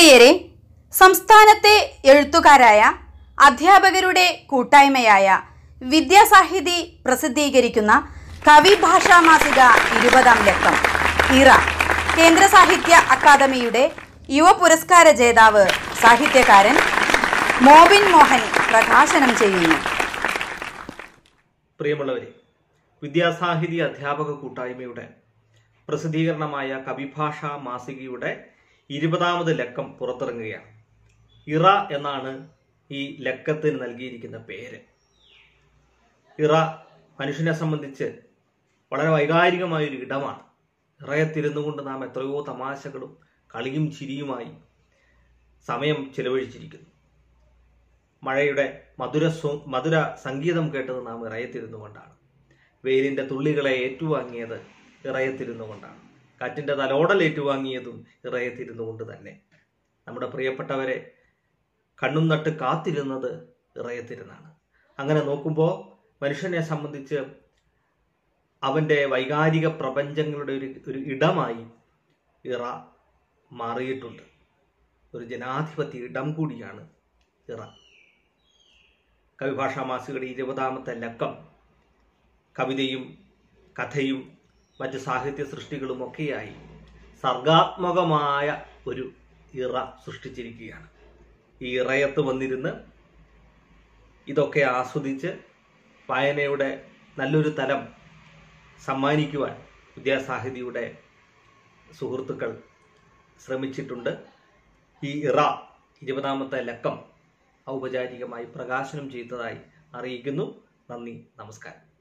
പ്രിയരെ സംസ്ഥാനത്തെ എഴുത്തുകാരായ അധ്യാപകരുടെ കൂട്ടായ്മയായ വിദ്യാസാഹിതി പ്രസിദ്ധീകരിക്കുന്ന കവിഭാഷാ മാസിക ഇരുപതാം ലക്കം ഇറ കേന്ദ്ര സാഹിത്യ അക്കാദമിയുടെ യുവ പുരസ്കാര ജേതാവ് സാഹിത്യകാരൻ മോബിൻ മോഹൻ പ്രകാശനം ചെയ്യുന്നു പ്രിയമുള്ളവരെ വിദ്യാസാഹിതി അധ്യാപക കൂട്ടായ്മയുടെ പ്രസിദ്ധീകരണമായ കവിഭാഷ മാസികയുടെ ഇരുപതാമത് ലക്കം പുറത്തിറങ്ങുകയാണ് ഇറ എന്നാണ് ഈ ലക്കത്തിന് നൽകിയിരിക്കുന്ന പേര് ഇറ മനുഷ്യനെ സംബന്ധിച്ച് വളരെ വൈകാരികമായൊരു ഇടമാണ് ഇറയത്തിരുന്നു കൊണ്ട് നാം എത്രയോ തമാശകളും കളിയും ചിരിയുമായി സമയം ചിലവഴിച്ചിരിക്കുന്നു മഴയുടെ മധുര സ്വ- മധുര സംഗീതം കേട്ടത് നാം ഇറയത്തിരുന്നു കൊണ്ടാണ് വെയിലിന്റെ തുള്ളികളെ ഏറ്റുവാങ്ങിയത് ഇറയത്തിരുന്നു കൊണ്ടാണ് കാറ്റിന്റെ തലോടൽ ഏറ്റുവാങ്ങിയതും ഇറയത്തിരുന്നു കൊണ്ട് തന്നെ നമ്മുടെ പ്രിയപ്പെട്ടവരെ കണ്ണും നട്ട് കാത്തിരുന്നത് ഇറയത്തിരുന്നാണ് അങ്ങനെ നോക്കുമ്പോൾ മനുഷ്യനെ സംബന്ധിച്ച് അവന്റെ വൈകാരിക പ്രപഞ്ചങ്ങളുടെ ഒരു ഒരു ഇടമായി ഇറ മാറിയിട്ടുണ്ട് ഒരു ജനാധിപത്യ ഇടം കൂടിയാണ് ഇറ കവിഭാഷാ മാസികയുടെ ഇരുപതാമത്തെ ലക്കം കവിതയും കഥയും മറ്റ് സാഹിത്യ സൃഷ്ടികളും ഒക്കെയായി സർഗാത്മകമായ ഒരു ഇറ സൃഷ്ടിച്ചിരിക്കുകയാണ് ഈ ഇറയത്ത് വന്നിരുന്ന് ഇതൊക്കെ ആസ്വദിച്ച് വായനയുടെ നല്ലൊരു തലം സമ്മാനിക്കുവാൻ വിദ്യാസാഹിതിയുടെ സുഹൃത്തുക്കൾ ശ്രമിച്ചിട്ടുണ്ട് ഈ ഇറ ഇരുപതാമത്തെ ലക്കം ഔപചാരികമായി പ്രകാശനം ചെയ്തതായി അറിയിക്കുന്നു നന്ദി നമസ്കാരം